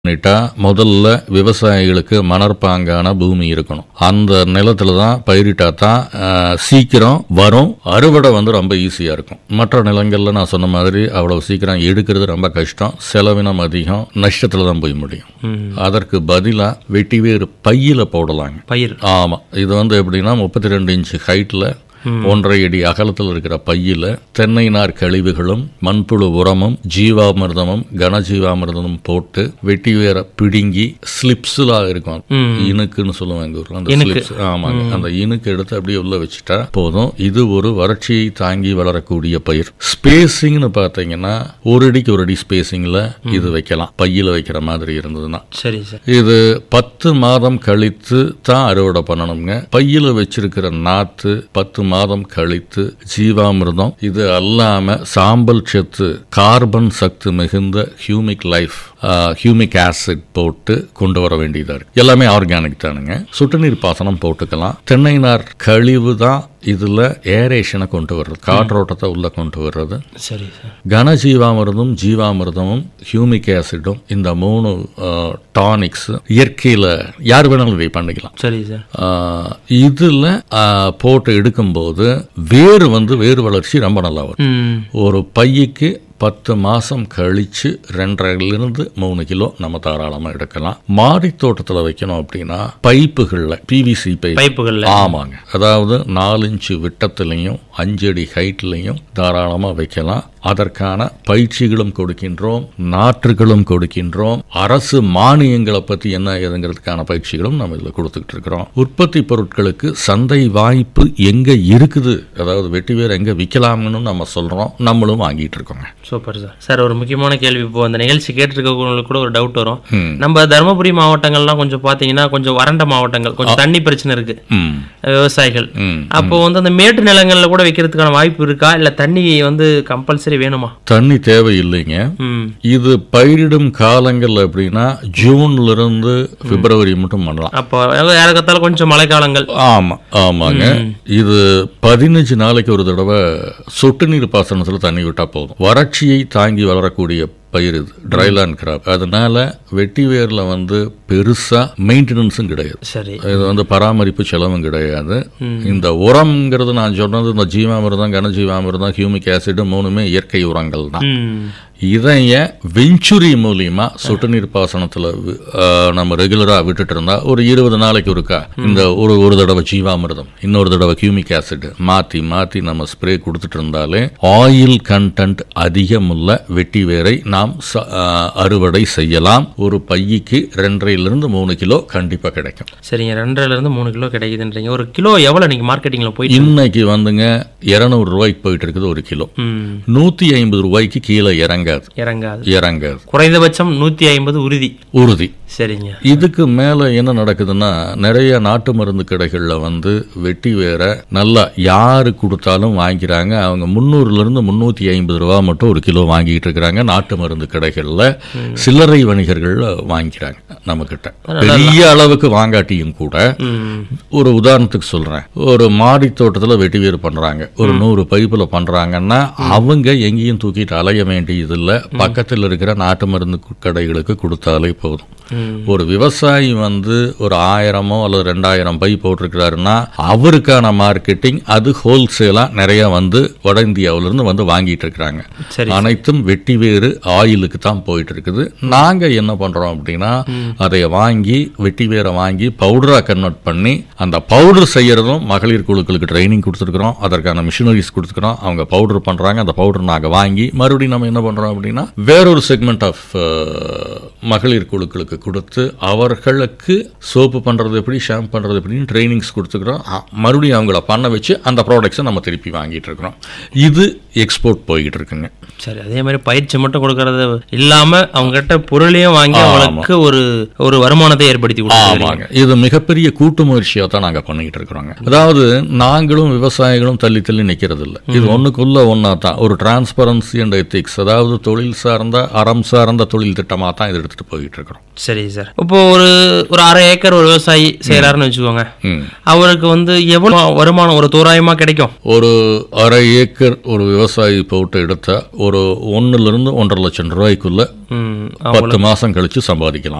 பண்ணிட்டா முதல்ல விவசாயிகளுக்கு மணற்பாங்கான பூமி இருக்கணும் அந்த நிலத்துல தான் பயிரிட்டா தான் ஆஹ், சீக்கிரம் வரும் அறுவடை வந்து ரொம்ப ஈஸியா இருக்கும் மற்ற நிலங்கள்ல நான் சொன்ன மாதிரி அவ்வளவு சீக்கிரம் எடுக்கிறது ரொம்ப கஷ்டம் செலவினம் அதிகம் நஷ்டத்துல தான் போய் முடியும் அதற்கு பதிலா வெட்டிவேறு பையில போடலாங்க பயிர் ஆமா இது வந்து எப்படின்னா முப்பத்தி ரெண்டு இன்ச்சு ஹைட்ல ஒன்றரை அடி அகலத்தில் இருக்கிற பையில தென்னை நார் கழிவுகளும் மண்புழு உரமும் ஜீவாமிர்தமும் கனஜீவாமிர்தமும் போட்டு வெட்டி வேற பிடுங்கி ஸ்லிப்ஸ்ல இருக்கும் இனுக்குன்னு சொல்லுவாங்க எங்க ஊர்ல அந்த ஸ்லிப்ஸ் ஆமாங்க அந்த இனுக்கு எடுத்து அப்படியே உள்ள வச்சுட்டா போதும் இது ஒரு வறட்சியை தாங்கி வளரக்கூடிய பயிர் ஸ்பேசிங்னு பார்த்தீங்கன்னா ஒரு அடிக்கு ஒரு அடி ஸ்பேசிங்ல இது வைக்கலாம் பையில வைக்கிற மாதிரி இருந்ததுன்னா சரி சார் இது பத்து மாதம் கழித்து தான் அறுவடை பண்ணணுங்க பையில வச்சிருக்கிற நாத்து பத்து மாதம் கழித்து ஜீவாமிர்தம் இது அல்லாம சாம்பல் சத்து கார்பன் சத்து மிகுந்த ஹியூமிக் லைஃப் ஹியூமிக் ஆசிட் போட்டு கொண்டு வர வேண்டியதா இருக்கு எல்லாமே ஆர்கானிக் தானுங்க சொட்டுநீர் பாசனம் போட்டுக்கலாம் தென்னை நார் கழிவு தான் இதுல ஏரேஷனை கொண்டு வர்றது காற்றோட்டத்தை உள்ள கொண்டு வர்றது சரி சார் கனஜீவாமிர்தம் ஜீவாமிர்தமும் ஹியூமிக் ஆசிடும் இந்த மூணு டானிக்ஸ் இயற்கையில யார் வேணாலும் இதை பண்ணிக்கலாம் சரி சார் ஆஹ், இதுல ஆஹ், போட்டு எடுக்கும்போது வேறு வந்து வேறு வளர்ச்சி ரொம்ப நல்லா வரும் ம் ஒரு பையுக்கு பத்து மாசம் கழிச்சு ரெண்டரைலிருந்து மூணு கிலோ நம்ம தாராளமா எடுக்கலாம் மாடி தோட்டத்துல வைக்கணும் அப்படின்னா பைப்புகள்ல பிவிசி பைப் பைப்புகள்ல ஆமாங்க அதாவது நாலு இன்ச்சு விட்டத்திலையும் அஞ்சு அடி ஹைட்லையும் தாராளமாக வைக்கலாம் அதற்கான பயிற்சிகளும் கொடுக்கின்றோம் நாற்றுகளும் கொடுக்கின்றோம் அரசு மானியங்களை பற்றி என்ன ஏதுங்கிறதுக்கான பயிற்சிகளும் நம்ம இதில் கொடுத்துக்கிட்டு இருக்கிறோம் உற்பத்தி பொருட்களுக்கு சந்தை வாய்ப்பு எங்கே இருக்குது அதாவது வெட்டி வேறு எங்கே விற்கலாம்னு நம்ம சொல்கிறோம் நம்மளும் வாங்கிட்டு இருக்கோங்க சூப்பர் சார் சார் ஒரு முக்கியமான கேள்வி இப்போ அந்த நிகழ்ச்சி கேட்டிருக்கவங்களுக்கு கூட ஒரு டவுட் வரும் ம். நம்ம தருமபுரி மாவட்டங்கள்லாம் கொஞ்சம் பார்த்தீங்கன்னா கொஞ்சம் வறண்ட மாவட்டங்கள் கொஞ்சம் தண்ணி பிரச்சனை இருக்கு ம் விவசாயிகள் ம் அப்போ வந்து அந்த மேட்டு நிலங்கள்ல கூட வைக்கிறதுக்கான வாய்ப்பு இருக்கா இல்ல தண்ணி வந்து கம்பல்சரி வேணுமா தண்ணி தேவையில்லைங்க ம் இது பயிரிடும் காலங்கள் அப்படின்னா ஜூன்ல இருந்து பிப்ரவரி மட்டும் பண்ணலாம் அப்போ ஏறக்கத்தால கொஞ்சம் மழைக்காலங்கள் ஆமா ஆமாங்க இது பதினஞ்சு நாளைக்கு ஒரு தடவை சொட்டு நீர் பாசனத்துல தண்ணி விட்டா போதும் வறட்சியை தாங்கி வளரக்கூடிய பயிர் இது ட்ரைலாண்ட் கிராப் அதனால வெட்டி வேர்ல வந்து பெருசா மெயின்டெனன்ஸும் கிடையாது சரி இது வந்து பராமரிப்பு செலவும் கிடையாது இந்த உரம்ங்கிறது நான் சொன்னது இந்த ஜீவாமிர்தம் கனஜீவாமிர்தம் ஹியூமிக் ஆசிட் மூணுமே இயற்கை உரங்கள் தான் ம் இதைய வெஞ்சுரி மூலியமா சொட்டு நீர் பாசனத்துல வி- ஆஹ் நம்ம ரெகுலரா விட்டுட்டு இருந்தா ஒரு இருபது நாளைக்கு ஒருக்கா இந்த ஒரு ஒரு தடவை ஜீவாமிர்தம் இன்னொரு தடவை கியூமிக் ஆசிட் மாத்தி மாத்தி நம்ம ஸ்ப்ரே கொடுத்துட்டு இருந்தாலே ஆயில் கண்டென்ட் அதிகமுள்ள வெட்டி வேரை நாம் ச- ஆஹ் அறுவடை செய்யலாம் ஒரு பையிக்கு ரெண்டரையிலிருந்து மூணு கிலோ கண்டிப்பா கிடைக்கும் சரிங்க ரெண்டரைல இருந்து மூணு கிலோ கிடைக்குதுன்றீங்க ஒரு கிலோ எவ்வளவு இன்னைக்கு மார்க்கெட்டிங்ல போயிட்டு இன்னைக்கு வந்துங்க இருநூறு ரூபாய்க்கு போயிட்டு இருக்குது ஒரு கிலோ ம் நூத்தி ஐம்பது ரூபாய்க்கு கீழே இறங்காது இறங்காது இறங்காது குறைந்தபட்சம் நூத்தி ஐம்பது உறுதி உறுதி சரிங்க இதுக்கு மேல என்ன நடக்குதுன்னா நிறைய நாட்டு மருந்து கடைகள்ல வந்து வெட்டி வேற நல்லா யாரு கொடுத்தாலும் வாங்கிக்கிறாங்க அவங்க முந்நூறுல இருந்து முன்னூத்தி ஐம்பது ரூபா மட்டும் ஒரு கிலோ வாங்கிட்டு இருக்கிறாங்க நாட்டு மருந்து கடைகள்ல சில்லறை வணிகர்கள்ல வாங்கிக்கிறாங்க நம்ம கிட்ட பெரிய அளவுக்கு வாங்காட்டியும் கூட ம் ஒரு உதாரணத்துக்கு சொல்றேன் ஒரு மாடி தோட்டத்துல வெட்டி வேறு பண்றாங்க ஒரு நூறு பைப்புல பண்றாங்கன்னா அவங்க எங்கேயும் தூக்கிட்டு அலைய வேண்டியது இல்ல பக்கத்தில் இருக்கிற நாட்டு மருந்து கு- கடைகளுக்கு கொடுத்தாலே போதும் ம் ஒரு விவசாயி வந்து ஒரு ஆயிரமோ அல்லது ரெண்டாயிரம் பை போட்டிருக்கிறாருன்னா அவருக்கான மார்க்கெட்டிங் அது ஹோல்சேலா நிறைய வந்து வட இந்தியாவுல இருந்து வந்து வாங்கிட்டு இருக்கிறாங்க சரி அனைத்தும் வெட்டி வேறு ஆயிலுக்கு தான் போயிட்டு இருக்குது நாங்க என்ன பண்றோம் அப்படின்னா அதை வாங்கி வெட்டி வேரை வாங்கி பவுடரா கன்வெர்ட் பண்ணி அந்த பவுடர் செய்யறதும் மகளிர் குழுக்களுக்கு ட்ரைனிங் கொடுத்துருக்குறோம் அதற்கான மிஷினரிஸ் கொடுத்துருக்குறோம் அவங்க பவுடர் பண்றாங்க அந்த பவுடர் நாங்க வாங்கி மறுபடியும் நம்ம என்ன பண்றோம் அப்படின்னா வேறொரு செக்மெண்ட் ஆஃப் மகளிர் குழுக்களுக்கு கொடுத்து அவர்களுக்கு சோப்பு பண்றது எப்படி ஷாம்பு பண்றது எப்படின்னு ட்ரைனிங்ஸ் கொடுத்துக்கிறோம் அ- மறுபடியும் அவங்கள பண்ண வச்சு அந்த ப்ராடக்ட்ஸை நம்ம திருப்பி வாங்கிட்டு இருக்கிறோம் இது எக்ஸ்போர்ட் போய்கிட்டு இருக்குங்க சரி அதே மாதிரி பயிற்சி மட்டும் கொடுக்கறது இல்லாம அவங்க கிட்ட பொருளையும் வாங்கி அவங்களுக்கு ஒரு ஒரு வருமானத்தை ஏற்படுத்தி கொடுக்குறீங்க ஆமாங்க இது மிகப்பெரிய கூட்டு முயற்சியா தான் நாங்க பண்ணிக்கிட்டு இருக்கிறோங்க அதாவது நாங்களும் விவசாயிகளும் தள்ளி தள்ளி நிக்கிறது இல்ல இது ஒண்ணுக்குள்ள ஒன்னா தான் ஒரு டிரான்ஸ்பரன்சி அண்ட் எத்திக்ஸ் அதாவது தொழில் சார்ந்த அறம் சார்ந்த தொழில் திட்டமா தான் இது எடுத்துட்டு போயிட்டு இருக்கிறோம் சரி சார் இப்போ ஒரு ஒரு அரை ஏக்கர் ஒரு விவசாயி செய்யறாருன்னு வச்சுக்கோங்க ம். அவருக்கு வந்து எவ்வளவு வருமானம் ஒரு தோராயமா கிடைக்கும் ஒரு அரை ஏக்கர் ஒரு விவசாயி போட்டு எடுத்தா ஒரு ஒண்ணுல இருந்து ஒன்றரை லட்சம் ரூபாய்க்குள்ள ம் பத்து மாசம் கழிச்சு சம்பாதிக்கலாம்